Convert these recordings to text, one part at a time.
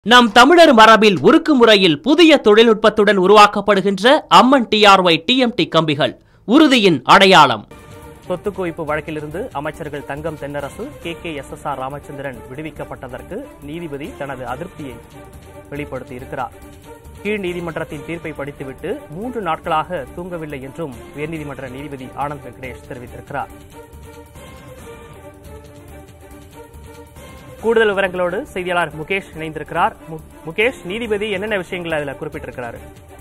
நம் தமிழர் மரபில் உருக்கு முறையில் புதிய தொழில்நுட்பத்துடன் உருவாக்கப்படுகின்ற அம்மன் டிஆர்ஒய் டிஎம்டி கம்பிகள் உறுதியின் அடையாளம் சொத்து குவிப்பு வழக்கிலிருந்து அமைச்சர்கள் Thangam Thennarasu K K S S R Ramachandran விடுவிக்கப்பட்டதற்கு நீதிபதி தனது அதிருப்தியை வெளிப்படுத்தி இருக்கிறார் கீழ் நீதிமன்றத்தின் தீர்ப்பை படித்துவிட்டு மூன்று நாட்களாக தூங்கவில்லை என்றும் உயர்நீதிமன்ற நீதிபதி ஆனந்த் வெங்கடேஷ் தெரிவித்திருக்கிறார் கூடுதல் விவரங்களோடு செய்தியாளர் முகேஷ் இணைந்திருக்கிறார் மு- முகேஷ் நீதிபதி என்னென்ன விஷயங்களை அதில் குறிப்பிட்டிருக்கிறாரு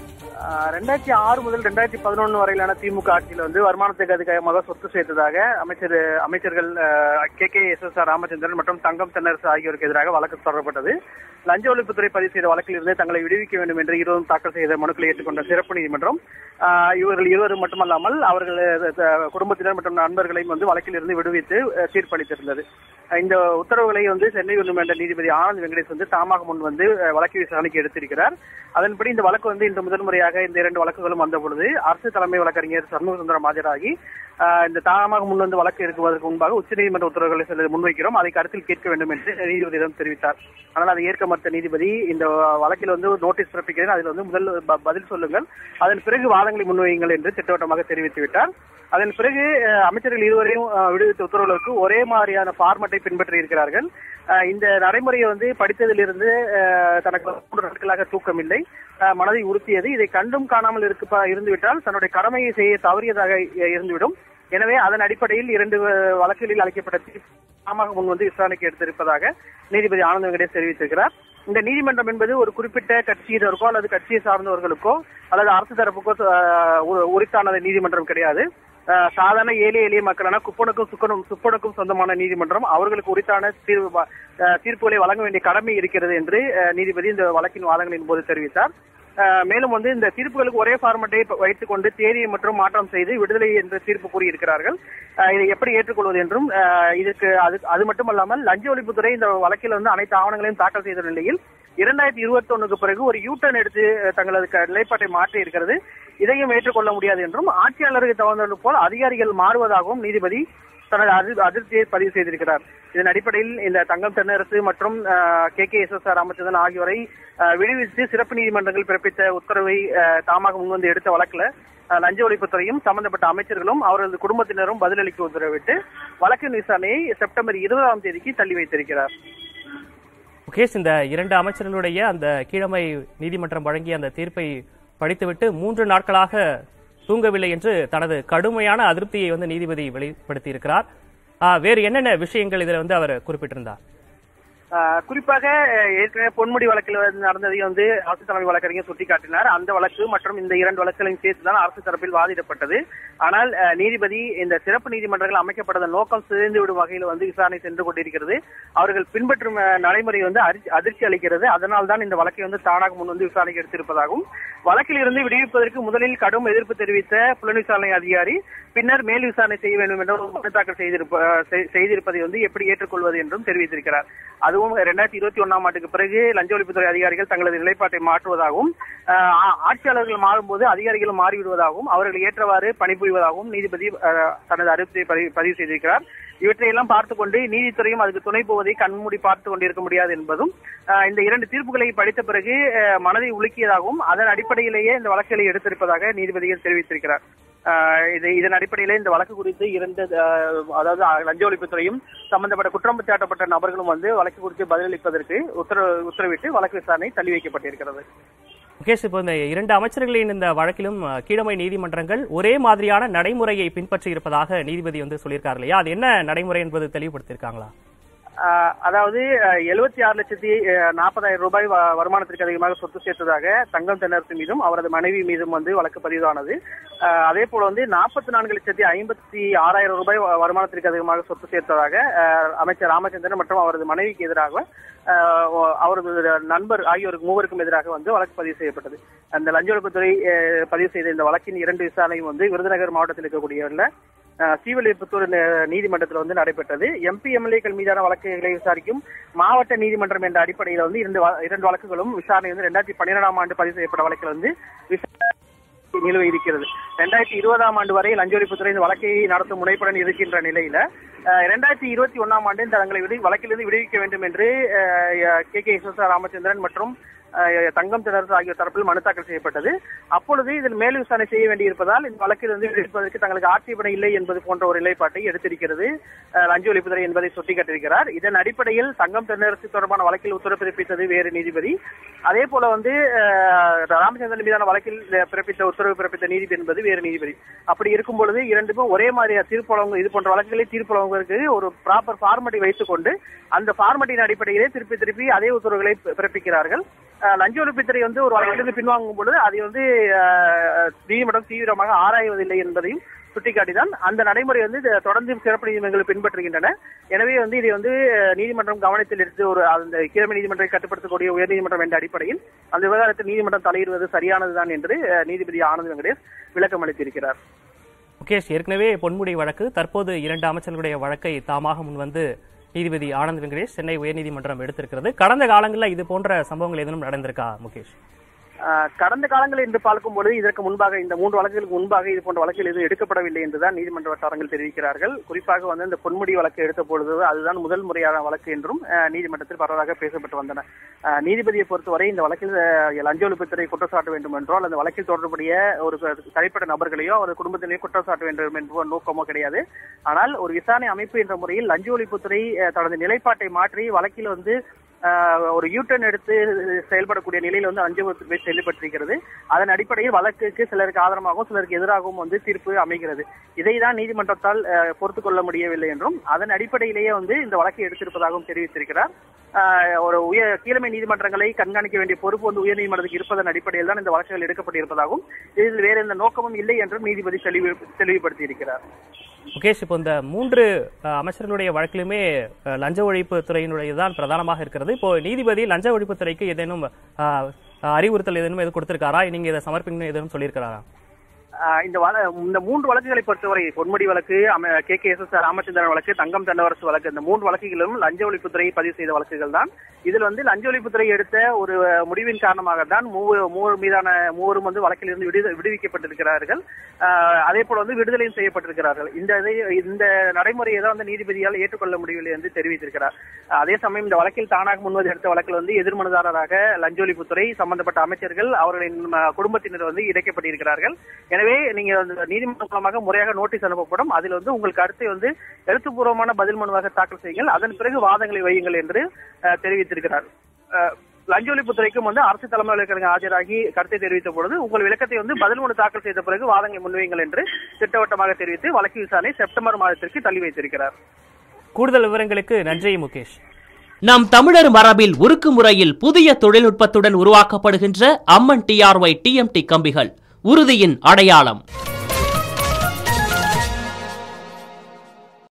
ஆஹ் ரெண்டாயிரத்தி ஆறு முதல் ரெண்டாயிரத்தி பதினொன்று வரையிலான திமுக ஆட்சியில் வந்து வருமானத்துக்கு அதிகமாக சொத்து சேர்த்ததாக அமைச்சர் அமைச்சர்கள் K K S S R Ramachandran மற்றும் தங்கம் தென்னரசு ஆகியோருக்கு எதிராக வழக்கு தொடரப்பட்டது லஞ்ச ஒழிப்புத்துறை பதிவு செய்த வழக்கில் இருந்து தங்களை விடுவிக்க வேண்டும் என்று இருவரும் தாக்கல் செய்த மனுக்களை ஏற்றுக்கொண்ட சிறப்பு நீதிமன்றம் ஆஹ் இவர்கள் இருவரும் மட்டுமல்லாமல் அவர்கள் அஹ், குடும்பத்தினர் மற்றும் நண்பர்களையும் வந்து வழக்கில் இருந்து விடுவித்து அஹ், தீர்ப்பளித்திருந்தது இந்த உத்தரவுகளை வந்து சென்னை உயர்நீதிமன்ற நீதிபதி ஆனந்த் வெங்கடேஷ் வந்து தாமாக முன் வந்து அஹ், வழக்கு விசாரணைக்கு எடுத்திருக்கிறார் அதன்படி இந்த வழக்கு வந்து இன்று முதல் முறையாக இந்த இரண்டு வழக்குகளும் வந்த பொழுது அரசு தலைமை வழக்கறிஞர் சண்முக சுந்தரம் ஆஜராகி ஆஹ், இந்த தாமாக முன் வந்து வழக்கு எடுக்குவதற்கு முன்பாக உச்சநீதிமன்ற உத்தரவுகளை சில முன்வைக்கிறோம் அதை கருத்தில் கேட்க வேண்டும் என்று நீதிபதியிடம் தெரிவித்தார் ஆனால் அதை ஏற்க மறுத்த நீதிபதி இந்த வழக்கில் வந்து ஒரு நோட்டீஸ் பிறப்பிக்கிறேன் அதில் வந்து முதல் ப- பதில் சொல்லுங்கள் அதன் பிறகு வாதங்களை முன்வையுங்கள் என்று திட்டவட்டமாக தெரிவித்து விட்டார் அதன் பிறகு அஹ், அமைச்சர்கள் இருவரையும் அஹ், விடுவித்த உத்தரவுகளுக்கு ஒரே மாதிரியான ஃபார்மட்டை பின்பற்றி இருக்கிறார்கள் அஹ், இந்த நடைமுறையை வந்து படித்ததிலிருந்து அஹ், தனக்கு வந்து மூன்று நாட்களாக தூக்கமில்லை அஹ், மனதை உறுத்தியது இதை கண்டும் காணாமல் இருக்க இருந்துவிட்டால் தன்னுடைய கடமையை செய்ய தவறியதாக அஹ், இருந்துவிடும் எனவே அதன் அடிப்படையில் இரண்டு அஹ், வழக்குகளில் அளிக்கப்பட்ட தீர்ப்பு தாமாக முன் வந்து விசாரணைக்கு எடுத்திருப்பதாக நீதிபதி ஆனந்த் வெங்கடேஷ் தெரிவித்திருக்கிறார் இந்த நீதிமன்றம் என்பது ஒரு குறிப்பிட்ட கட்சியினருக்கோ அல்லது கட்சியை சார்ந்தவர்களுக்கோ அல்லது அரசு தரப்புக்கோ அஹ், உ- உரித்தானது நீதிமன்றம் கிடையாது அஹ், சாதாரண ஏழை எளிய மக்களான குப்பனுக்கும் சுக்கனும் சுப்பனுக்கும் சொந்தமான நீதிமன்றம் அவர்களுக்கு உரித்தான தீர்வு வ- அஹ், தீர்ப்புகளை வழங்க வேண்டிய கடமை இருக்கிறது என்று அஹ், நீதிபதி இந்த வழக்கின் வாதங்களின் போது தெரிவித்தார் அஹ், மேலும் வந்து இந்த தீர்ப்புகளுக்கு ஒரே ஃபார்மட்டை வைத்துக் கொண்டு தேதியை மற்றும் மாற்றம் செய்து விடுதலை என்ற தீர்ப்பு கூறியிருக்கிறார்கள் அஹ், இதை எப்படி ஏற்றுக்கொள்வது என்றும் அஹ், இதுக்கு அது அது மட்டுமல்லாமல் லஞ்ச ஒழிப்புத்துறை இந்த வழக்கில் வந்து அனைத்து ஆவணங்களையும் தாக்கல் செய்த நிலையில் இரண்டாயிரத்தி இருபத்தி ஒண்ணுக்கு பிறகு ஒரு யூ டர்ன் எடுத்து அஹ், தங்களது க- நிலைப்பாட்டை மாற்றி இருக்கிறது இதையும் ஏற்றுக்கொள்ள முடியாது என்றும் ஆட்சியாளருக்கு தகுந்தது போல் அதிகாரிகள் மாறுவதாகவும் நீதிபதி தனது அதிர்- அதிருப்தியை பதிவு செய்திருக்கிறார் இதன் அடிப்படையில் இந்த தங்கம் தென்னரசு மற்றும் K K S S R Ramachandran ஆகியோரை அஹ், விடுவித்து சிறப்பு நீதிமன்றங்கள் பிறப்பித்த உத்தரவை அஹ், தாமாக முன்வந்து எடுத்த வழக்குல அஹ், லஞ்ச ஒழிப்புத்துறையும் சம்பந்தப்பட்ட அமைச்சர்களும் அவரது குடும்பத்தினரும் பதிலளிக்க உத்தரவிட்டு வழக்கின் விசாரணையை செப்டம்பர் இருபதாம் தேதிக்கு தள்ளி வைத்திருக்கிறார் முகேஷ் இந்த இரண்டு அமைச்சர்களுடைய அந்த கீழமை நீதிமன்றம் வழங்கிய அந்த தீர்ப்பை படித்துவிட்டு மூன்று நாட்களாக தூங்கவில்லை என்று தனது கடுமையான அதிருப்தியை வந்து நீதிபதி வெளிப்படுத்தி இருக்கிறார் வேறு என்னென்ன விஷயங்கள் இதில் வந்து அவர் குறிப்பிட்டிருந்தார் ஆஹ் குறிப்பாக அஹ், ஏற்கனவே பொன்முடி வழக்கில் வந்து நடந்ததையும் வந்து அரசு தலைமை வழக்கறிஞர் சுட்டிக்காட்டினார் அந்த வழக்கு மற்றும் இந்த இரண்டு வழக்குகளையும் சேர்த்துதான் அரசு தரப்பில் வாதிடப்பட்டது ஆனால் அஹ், நீதிபதி இந்த சிறப்பு நீதிமன்றங்கள் அமைக்கப்பட்டதன் நோக்கம் சிதைந்து விடும் வகையில் வந்து விசாரணை சென்று கொண்டிருக்கிறது அவர்கள் பின்பற்றும் அஹ், நடைமுறை வந்து அரி- அதிர்ச்சி அளிக்கிறது அதனால் தான் இந்த வழக்கை வந்து தானாக முன் வந்து விசாரணைக்கு எடுத்திருப்பதாகவும் வழக்கில் இருந்து விடுவிப்பதற்கு முதலில் கடும் எதிர்ப்பு தெரிவித்த புலன் விசாரணை அதிகாரி பின்னர் மேல் விசாரணை செய்ய வேண்டும் என்று ஒரு மனு தாக்கல் செய்திருப்ப செய்- செய்திருப்பதை வந்து எப்படி ஏற்றுக்கொள்வது என்றும் தெரிவித்திருக்கிறார் அதுவும் இரண்டாயிரத்தி இருபத்தி ஒன்னாம் ஆண்டுக்கு பிறகு லஞ்ச ஒழிப்புத்துறை அதிகாரிகள் தங்களது நிலைப்பாட்டை மாற்றுவதாகவும் ஆஹ், ஆ- ஆட்சியாளர்கள் மாறும்போது அதிகாரிகள் மாறிவிடுவதாகவும் அவர்கள் ஏற்றவாறு பணிபுரிவதாகவும் நீதிபதி ஆஹ், தனது அறிவிப்பை பதிவு- பதிவு செய்திருக்கிறார் இவற்றையெல்லாம் பார்த்துக் கொண்டு நீதித்துறையும் அதுக்கு துணை போவதை கண்மூடி பார்த்து கொண்டிருக்க முடியாது என்பதும் ஆஹ், இந்த இரண்டு தீர்ப்புகளை படித்த பிறகு ஆஹ், மனதை உலுக்கியதாகவும் அதன் அடிப்படையிலேயே இந்த வழக்குகளை எடுத்திருப்பதாக நீதிபதிகள் தெரிவித்திருக்கிறார் ஆஹ், இது இதன் அடிப்படையிலே இந்த வழக்கு குறித்து இரண்டு ஆஹ், அதாவது லஞ்ச ஒழிப்புத்துறையும் சம்பந்தப்பட்ட குற்றம் சாட்டப்பட்ட நபர்களும் வந்து வழக்கு குறித்து பதிலளிப்பதற்கு உத்தரவு உத்தரவிட்டு வழக்கு விசாரணை தள்ளி வைக்கப்பட்டிருக்கிறது முகேஷ் இப்போ இந்த இரண்டு அமைச்சர்களின் இந்த வழக்கிலும் அஹ், கீழமை நீதிமன்றங்கள் ஒரே மாதிரியான நடைமுறையை பின்பற்றி இருப்பதாக நீதிபதி வந்து சொல்லியிருக்காரு இல்லையா அது என்ன நடைமுறை என்பது தெளிவுபடுத்தியிருக்காங்களா ஆஹ் அதாவது எழுபத்தி ஆறு லட்சத்தி அஹ், நாற்பதாயிரம் ரூபாய் வ- வருமானத்திற்கு அதிகமாக சொத்து சேர்த்ததாக தங்கம் தென்னரசு மீதும் அவரது மனைவி மீதும் வந்து வழக்கு பதிவானது ஆஹ் அதே போல வந்து நாற்பத்தி நான்கு லட்சத்தி ஐம்பத்தி ஆறாயிரம் ரூபாய் வ- வருமானத்திற்கு அதிகமாக சொத்து சேர்த்ததாக ஆஹ், அமைச்சர் ராமச்சந்திரன் மற்றும் அவரது மனைவிக்கு எதிராக ஆஹ், ஒ- அவரது நண்பர் ஆகியோருக்கு மூவருக்கும் எதிராக வந்து வழக்கு பதிவு செய்யப்பட்டது அந்த லஞ்ச ஒழிப்புத்துறை ஆஹ், பதிவு செய்த இந்த வழக்கின் இரண்டு விசாரணையும் வந்து விருதுநகர் மாவட்டத்தில் இருக்கக்கூடிய அஹ் ஸ்ரீவில்லிபுத்தூர் ந- நீதிமன்றத்தில் வந்து நடைபெற்றது எம்பி எம்எல்ஏக்கள் மீதான வழக்குகளை விசாரிக்கும் மாவட்ட நீதிமன்றம் என்ற அடிப்படையில் வந்து இரண்டு வ- இரண்டு வழக்குகளும் விசாரணை வந்து ரெண்டாயிரத்தி பன்னிரெண்டாம் ஆண்டு பதிவு செய்யப்பட்ட வழக்கில் வந்து விசாரணை நிலுவை இருக்கிறது ரெண்டாயிரத்தி இருபதாம் ஆண்டு வரை லஞ்ச ஒழிப்புத்துறை இந்த வழக்கை நடத்தும் முனைப்புடன் இருக்கின்ற நிலையில இரண்டாயிரத்தி இருபத்தி ஒன்னாம் ஆண்டு தங்களை விடு வழக்கிலிருந்து விடுவிக்க வேண்டும் என்று கே கே ராமச்சந்திரன் மற்றும் அஹ், தங்கம் திணறசு ஆகியோர் தரப்பில் மனு தாக்கல் செய்யப்பட்டது அப்பொழுது இதில் மேல் விசாரணை செய்ய வேண்டியிருப்பதால் இந்த வழக்கிலிருந்து விடுவிப்பதற்கு தங்களுக்கு ஆட்சேபனை இல்லை என்பது போன்ற ஒரு நிலைப்பாட்டை எடுத்திருக்கிறது அஹ், லஞ்ச ஒழிப்புத்துறை என்பதை சுட்டிக்காட்டியிருக்கிறார் இதன் அடிப்படையில் தங்கம் தென்னரசு தொடர்பான வழக்கில் உத்தரவு பிறப்பித்தது வேறு நீதிபதி அதே போல வந்து அஹ், ராமச்சந்திரன் மீதான வழக்கில் பிறப்பித்த உத்தரவு பிறப்பித்த நீதிபதி என்பது வேறு நீதிபதி அப்படி இருக்கும் பொழுது இரண்டுக்கும் ஒரே மாதிரி தீர்ப்பு வழங்க இது போன்ற வழக்குகளை தீர்ப்பு வழங்குவதற்கு ஒரு ப்ராப்பர் ஃபார்மட்டை வைத்துக் கொண்டு அந்த ஃபார்மட்டின் அடிப்படையிலே திருப்பி திருப்பி அதே உத்தரவுகளை பி- பிறப்பிக்கிறார்கள் அஹ், லஞ்ச ஒழிப்புத்துறை வந்து ஒரு வழக்கிலிருந்து பின்வாங்கும் பொழுது அதை வந்து அஹ், நீதிமன்றம் தீவிரமாக ஆராய்வதில்லை என்பதையும் சுட்டிக்காட்டிதான் அந்த நடைமுறை வந்து இது தொடர்ந்து சிறப்பு நீதிமன்றங்கள் பின்பற்றுகின்றன எனவே வந்து இதை வந்து அஹ், நீதிமன்றம் கவனத்தில் எடுத்து ஒரு அந்த கீழமை நீதிமன்றத்தை கட்டுப்படுத்தக்கூடிய உயர்நீதிமன்றம் என்ற அடிப்படையில் அந்த விவகாரத்தில் நீதிமன்றம் தலையிடுவது சரியானதுதான் என்று அஹ், நீதிபதி ஆனந்த் வெங்கடேஷ் விளக்கம் அளித்திருக்கிறார் முகேஷ் ஏற்கனவே பொன்முடி வழக்கு தற்போது இரண்டு அமைச்சர்களுடைய வழக்கை தாமாக முன்வந்து நீதிபதி ஆனந்த் வெங்கடேஷ் சென்னை உயர்நீதிமன்றம் எடுத்திருக்கிறது கடந்த காலங்களில் இது போன்ற சம்பவங்கள் எதுவும் நடந்திருக்கா முகேஷ் ஆஹ் கடந்த காலங்களில் என்று பார்க்கும் பொழுது இதற்கு முன்பாக இந்த மூன்று வழக்குகளுக்கு முன்பாக இது போன்ற வழக்கில் எதுவும் எடுக்கப்படவில்லை என்றுதான் நீதிமன்ற வட்டாரங்கள் தெரிவிக்கிறார்கள் குறிப்பாக வந்து இந்த பொன்முடி வழக்கு எடுத்த பொழுது அதுதான் முதல் முறையான வழக்கு என்றும் ஆஹ் நீதிமன்றத்தில் பரவலாக பேசப்பட்டு வந்தன ஆஹ் நீதிபதியை பொறுத்தவரை இந்த வழக்கில் ஆஹ் லஞ்ச ஒழிப்புத்துறை குற்றம் சாட்ட வேண்டும் என்றோ அல்லது அந்த வழக்கில் தொடர்புடைய ஒரு தனிப்பட்ட நபர்களையோ அவர் குடும்பத்திலேயோ குற்றம் சாட்ட வேண்டும் என்ற நோக்கமோ கிடையாது ஆனால் ஒரு விசாரணை அமைப்பு என்ற முறையில் லஞ்ச ஒழிப்புத்துறை ஆஹ் தனது நிலைப்பாட்டை மாற்றி வழக்கில் வந்து ஆஹ் ஒரு யூட்டர்ன் எடுத்து செயல்படக்கூடிய நிலையில் வந்து லஞ்ச ஒழிப்புத்துறை செயல்பட்டிருக்கிறது அதன் அடிப்படையில் வழக்குக்கு சிலருக்கு ஆதரமாகவும் சிலருக்கு எதிராகவும் வந்து தீர்ப்பு அமைகிறது இதை தான் நீதிமன்றத்தால் ஆஹ் பொறுத்துக் கொள்ள முடியவில்லை என்றும் அதன் அடிப்படையிலேயே வந்து இந்த வழக்கை எடுத்திருப்பதாகவும் தெரிவித்திருக்கிறார் ஆஹ் ஒரு உயர் கீழமை நீதிமன்றங்களை கண்காணிக்க வேண்டிய பொறுப்பு வந்து உயர் நீதிமன்றத்துக்கு இருப்பதன் அடிப்படையில் தான் இந்த வழக்குகள் எடுக்கப்பட்டிருப்பதாகவும் இதில் வேறு எந்த நோக்கமும் இல்லை என்றும் நீதிபதி தெளிவு தெளிவுபடுத்தியிருக்கிறார் முகேஷ் இப்போ இந்த மூன்று அஹ், அமைச்சர்களுடைய வழக்கிலுமே அஹ், லஞ்ச ஒழிப்பு துறையினுடைய தான் பிரதானமாக இருக்கிறது இப்போ நீதிபதி லஞ்ச ஒழிப்பு துறைக்கு ஏதேனும் அஹ், அறிவுறுத்தல் ஏதேனும் எதுவும் கொடுத்திருக்காரா நீங்க இதை சமர்ப்பிக்கணும் எதுவும் சொல்லியிருக்காரா ஆஹ் இந்த வழ- இந்த மூன்று வழக்குகளை பொறுத்தவரை பொன்முடி வழக்கு K K S S Ramachandran வழக்கு தங்கம் தென்னவரசு வழக்கு இந்த மூன்று வழக்குகளிலும் லஞ்ச ஒழிப்புத்துறை பதிவு செய்த வழக்குகள் தான் இதில் வந்து லஞ்ச ஒழிப்புத்துறை எடுத்த ஒரு முடிவின் காரணமாக தான் மூவர் மூவர் மீதான மூவரும் வந்து வழக்கிலிருந்து விடு விடுவிக்கப்பட்டிருக்கிறார்கள் ஆஹ் அதே போல வந்து விடுதலையும் செய்யப்பட்டிருக்கிறார்கள் இந்த இதை- இந்த நடைமுறையை தான் வந்து நீதிபதியால் ஏற்றுக்கொள்ள முடியவில்லை என்று தெரிவித்திருக்கிறார் அதே சமயம் இந்த வழக்கில் தானாக முன்வது எடுத்த வழக்கில் வந்து எதிர்மனுதாரராக லஞ்ச ஒழிப்புத்துறை சம்பந்தப்பட்ட அமைச்சர்கள் அவர்களின் ம, குடும்பத்தினர் வந்து இணைக்கப்பட்டிருக்கிறார்கள் எனவே நீங்க வந்து நீதிமன்றம் மூலமாக முறையாக நோட்டீஸ் அனுப்பப்படும் அதில் வந்து உங்கள் கருத்தை வந்து எழுத்துப்பூர்வமான பதில் மனுவாக தாக்கல் செய்யுங்கள் அதன் பிறகு வாதங்களை வையுங்கள் என்று அஹ், தெரிவித்திருக்கிறார் அஹ், லஞ்ச ஒழிப்புத்துறைக்கும் வந்து அரசு தலைமை வழக்கறிஞர் ஆஜராகி கருத்தை தெரிவித்த பொழுது உங்கள் விளக்கத்தை வந்து பதில் மனு தாக்கல் செய்த பிறகு வாதங்களை முன்வையுங்கள் என்று திட்டவட்டமாக தெரிவித்து வழக்கு விசாரணை செப்டம்பர் மாதத்திற்கு தள்ளி வைத்திருக்கிறார் கூடுதல் விவரங்களுக்கு நன்றி முகேஷ் நம் தமிழர் மரபில் உருக்கு முறையில் புதிய தொழில்நுட்பத்துடன் உருவாக்கப்படுகின்ற அம்மன் டிஆர்ஒய் டிஎம்டி கம்பிகள் உறுதியின் அடையாளம்